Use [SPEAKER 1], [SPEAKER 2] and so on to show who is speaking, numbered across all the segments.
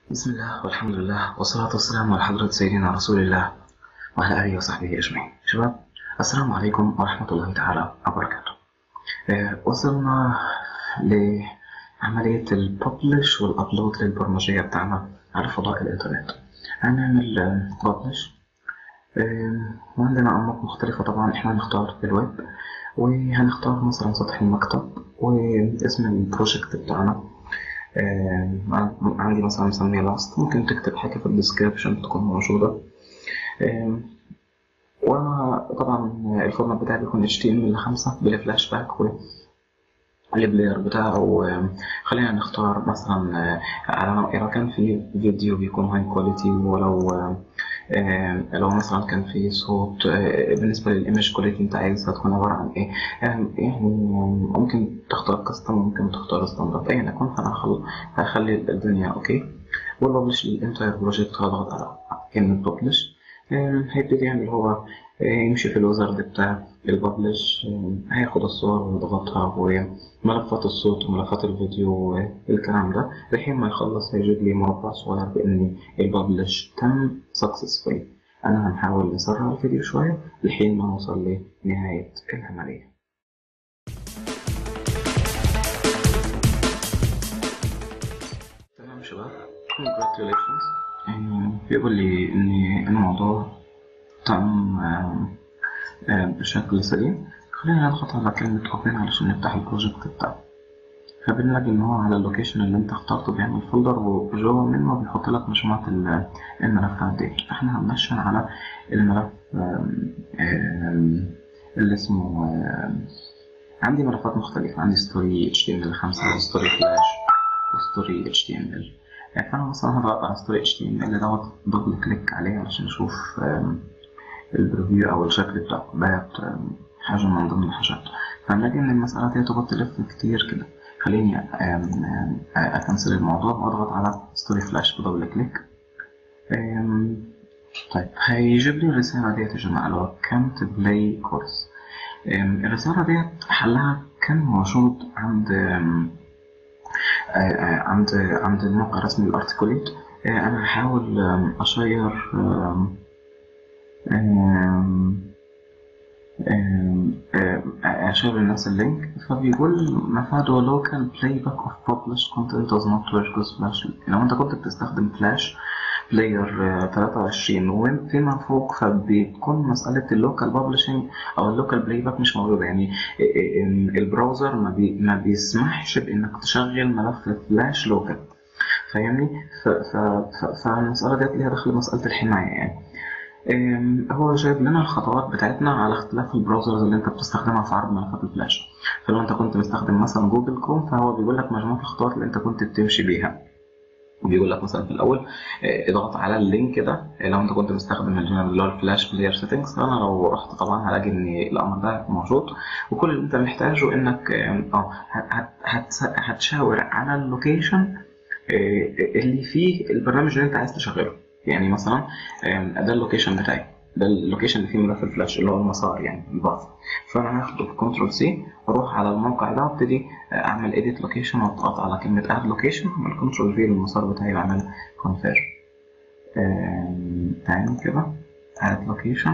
[SPEAKER 1] بسم الله والحمد لله والصلاة والسلام على حضرة سيدنا رسول الله وعلى آله وصحبه أجمعين شباب السلام عليكم ورحمة الله تعالى وبركاته آه، وصلنا لعملية الببلش والأبلود للبرمجية بتاعنا على فضاء الإنترنت هنعمل ببلش وعندنا أنماط مختلفة طبعا إحنا هنختار الويب وهنختار مثلا سطح المكتب واسم البروجكت بتاعنا آه، عندي مثلا مسميه لاست ممكن تكتب حاجة في الديسكريبشن تكون موجودة آه، وطبعا الفورمات بتاعي بيكون HTML5 بالفلاش باك والبلاير بتاعه خلينا نختار مثلا على إذا كان في فيديو بيكون هاي كواليتي ولو لو مثلا كان في صوت بالنسبة للإيمج كواليتي أنت عايزها تكون عبارة عن إيه يعني ممكن تختار كاستم ممكن تختار ستاندرد أيا يكن فأنا هخلي الدنيا أوكي والببلش الانتاير بروجكت هضغط على كلمة ببلش هيبتدي يعمل هو يمشي في الوزارد بتاع الببلش هياخد الصور ويضغطها وملفات الصوت وملفات الفيديو والكلام ده لحين ما يخلص هيجيب لي مربع صغير بإن الببلش تم سكسسفولي أنا هنحاول نسرع الفيديو شوية لحين ما نوصل لنهاية العملية تمام شباب congratulations بيقول لي إن الموضوع تم بشكل سليم خلينا نضغط على كلمة اوبن علشان نفتح البروجكت بتاعنا فبنلاقي ان هو على اللوكيشن اللي انت اخترته بيعمل فولدر وجوه منه بيحط لك مجموعة الملفات دي فاحنا هنمشي على الملف اللي اسمه عندي ملفات مختلفة عندي ستوري HTML5 وستوري فلاش وستوري HTML فانا مثلا هضغط على ستوري HTML دوت دبل كليك عليه علشان اشوف البريفيو او الشكل بتاعه بقت حاجه من ضمن الحاجات فنلاقي ان المساله دي تقعد تلف كتير كده خليني اكنسل الموضوع واضغط على ستوري فلاش بدبل كليك طيب هيجيب لي الرسالة ديت يا جماعة اللي هو كانت بلاي كورس الرسالة ديت حلها كان موجود عند عند عند الموقع الرسمي الارتكوليت انا هحاول اشير اشير للناس اللينك فبيقول مفاده local playback of published content does not work with flash لو انت كنت بتستخدم فلاش بلاير 23 وفيما فوق فبتكون مسألة اللوكال بابلشنج أو اللوكال بلاي باك مش موجودة يعني البراوزر ما, بي ما بيسمحش بإنك تشغل ملف فلاش لوكال فاهمني؟ فالمسألة ديت ليها دخل مسألة الحماية يعني هو جايب لنا الخطوات بتاعتنا على اختلاف البراوزرز اللي انت بتستخدمها في عرض ملفات الفلاش فلو انت كنت مستخدم مثلا جوجل كروم فهو بيقول لك مجموعه الخطوات اللي انت كنت بتمشي بيها بيقول لك مثلا في الاول اضغط على اللينك ده لو انت كنت مستخدم اللي هو الفلاش بلاير سيتنجز فانا لو رحت طبعا هلاقي ان الامر ده موجود وكل اللي انت محتاجه انك اه هتشاور على اللوكيشن اللي فيه البرنامج اللي انت عايز تشغله يعني مثلا ده اللوكيشن بتاعي ده اللوكيشن اللي فيه ملف الفلاش اللي هو المسار يعني الباث فانا هاخده بكنترول سي واروح على الموقع ده وابتدي اعمل اديت لوكيشن واضغط على كلمه اد لوكيشن واعمل كنترول في للمسار بتاعي واعمل كونفير تاني كده اد لوكيشن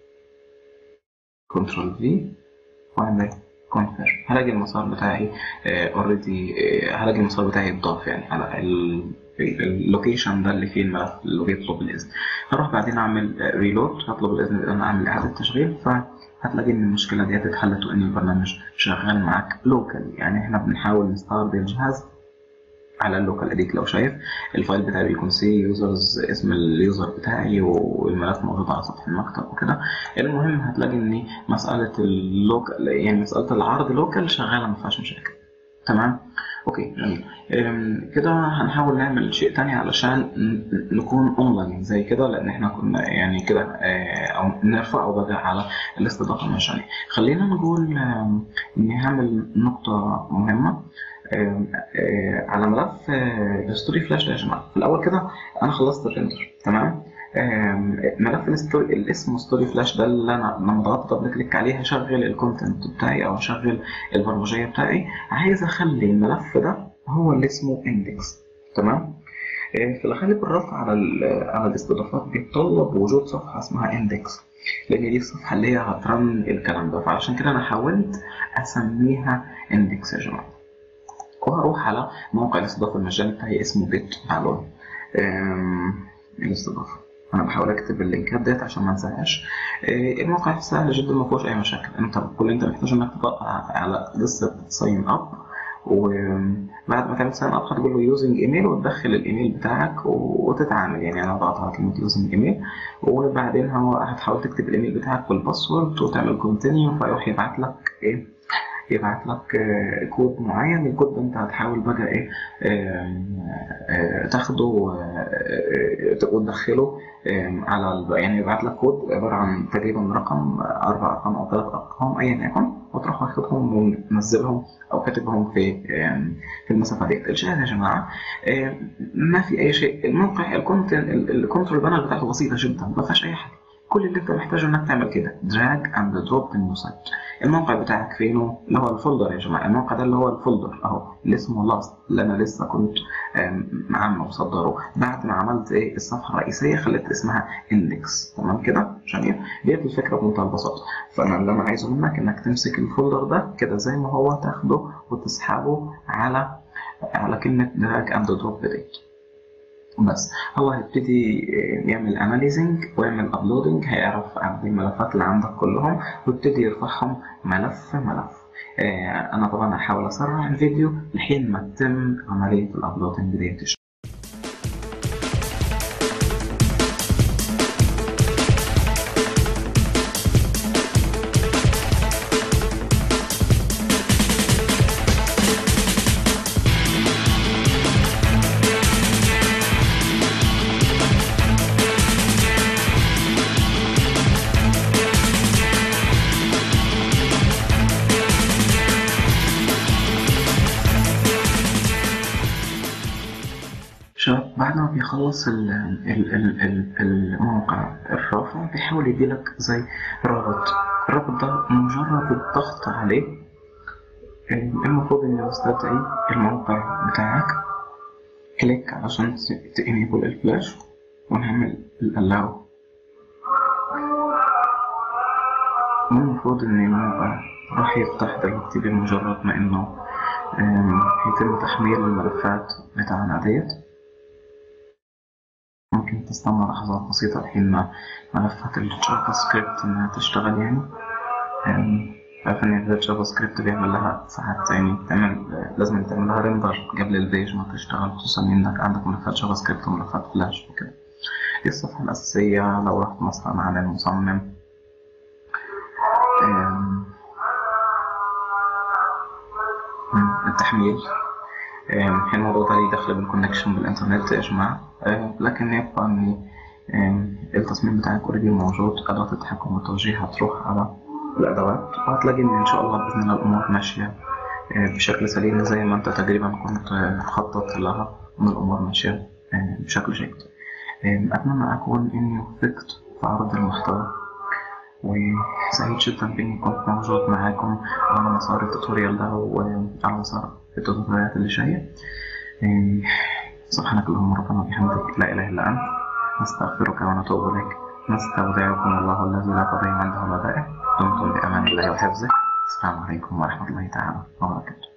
[SPEAKER 1] كنترول في واعمل كونفير هلاقي المسار بتاعي اوريدي هلاقي المسار بتاعي اتضاف يعني على اللوكيشن ده اللي فيه الملف اللي بيطلب الاذن هروح بعدين اعمل ريلود هطلب الاذن ان انا اعمل اعاده تشغيل فهتلاقي ان المشكله ديت اتحلت وان البرنامج شغال معاك لوكال يعني احنا بنحاول نستعرض الجهاز على اللوكال اديك لو شايف الفايل بتاعي بيكون سي يوزرز اسم اليوزر بتاعي والملف موجود على سطح المكتب وكده المهم هتلاقي ان مساله اللوكال يعني مساله العرض لوكال شغاله ما فيهاش مشاكل تمام اوكي جميل كده هنحاول نعمل شيء تاني علشان نكون اونلاين زي كده لان احنا كنا يعني كده او نرفع او بقى على الاستضافه المجانيه خلينا نقول اني هعمل نقطه مهمه على ملف الستوري فلاش ده يا جماعه في الاول كده انا خلصت الريندر تمام ملف الستوري اللي اسمه ستوري فلاش ده اللي انا لما ضغطت دبل كليك عليه هشغل الكونتنت بتاعي او هشغل البرمجيه بتاعي عايز اخلي الملف ده هو اللي اسمه اندكس تمام في الغالب الرفع على على الاستضافات بيتطلب وجود صفحة اسمها اندكس لأن دي الصفحة اللي هي هترن الكلام ده فعشان كده أنا حاولت أسميها اندكس يا جماعة وهروح على موقع الاستضافة المجاني بتاعي اسمه بيت معلوم الاستضافة انا بحاول اكتب اللينكات ديت عشان ما انساهاش الموقع سهل جدا ما فيهوش اي مشاكل انت كل اللي انت محتاج انك تبقى على لسه ساين اب وبعد ما تعمل ساين اب هتقول له يوزنج ايميل وتدخل الايميل بتاعك وتتعامل يعني انا ضغط على كلمه يوزنج ايميل وبعدين هو هتحاول تكتب الايميل بتاعك والباسورد وتعمل كونتينيو فيروح يبعت لك ايه يبعت لك كود معين الكود ده انت هتحاول بقى ايه تاخده وتدخله على يعني يبعت لك كود عباره عن تقريبا رقم اربع ارقام او ثلاث ارقام ايا يكن وتروح واخدهم ومنزلهم او كاتبهم في في المسافه ديت الشاهد يا جماعه ما في اي شيء الموقع الكنترول بانر بتاعته بسيطه جدا ما فيهاش اي حاجه كل اللي انت محتاجه انك تعمل كده دراج اند دروب نيو سايت الموقع بتاعك فينه اللي هو الفولدر يا جماعه الموقع ده اللي هو الفولدر اهو اللي اسمه لاست اللي انا لسه كنت عامله مصدره بعد ما عملت ايه الصفحه الرئيسيه خليت اسمها اندكس تمام كده جميل ديت الفكره بمنتهى البساطه فانا اللي انا عايزه منك انك تمسك الفولدر ده كده زي ما هو تاخده وتسحبه على على كلمه دراج اند دروب ديت بس هو هيبتدي يعمل اناليزنج ويعمل ابلودنج هيعرف عن الملفات اللي عندك كلهم ويبتدي يرفعهم ملف ملف انا طبعا هحاول اسرع الفيديو لحين ما تتم عمليه الابلودنج ديت شباب بعد ما بيخلص ال ال ال ال الموقع الرافع بيحاول يديلك زي رابط الرابط ده مجرد الضغط عليه المفروض ان يستدعي الموقع بتاعك كليك عشان تانيبل الفلاش ونعمل الالاو والمفروض ان الموقع راح يفتح دلوقتي بمجرد ما انه يتم تحميل الملفات بتاعنا ديت ممكن تستنى لحظات بسيطة لحين ما ملفات الجافا سكريبت إنها تشتغل يعني عارف إن الجافا سكريبت بيعمل لها ساعات يعني تعمل لازم تعمل لها ريندر قبل البيج ما تشتغل خصوصا إنك عندك ملفات جافا سكريبت وملفات فلاش وكده دي الصفحة الأساسية لو رحت مثلا على المصمم التحميل الحين الموضوع ده ليه دخل بالكونكشن بالإنترنت يا جماعة لكن يبقى ان التصميم بتاعك اوريدي موجود ادوات التحكم والتوجيه هتروح على الادوات وهتلاقي ان ان شاء الله باذن الله الامور ماشيه بشكل سليم زي ما انت تقريبا كنت مخطط لها ان الامور ماشيه بشكل جيد اتمنى اكون اني وفقت في عرض المحتوى وسعيد جدا باني كنت موجود معاكم على مسار التوتوريال ده وعلى مسار التوتوريالات اللي جايه سبحانك اللهم ربنا وبحمدك لا اله الا انت نستغفرك ونتوب اليك نستودعكم الله الذي لا تضيع عنده ودائع دمتم بامان الله وحفظه السلام عليكم ورحمه الله تعالى وبركاته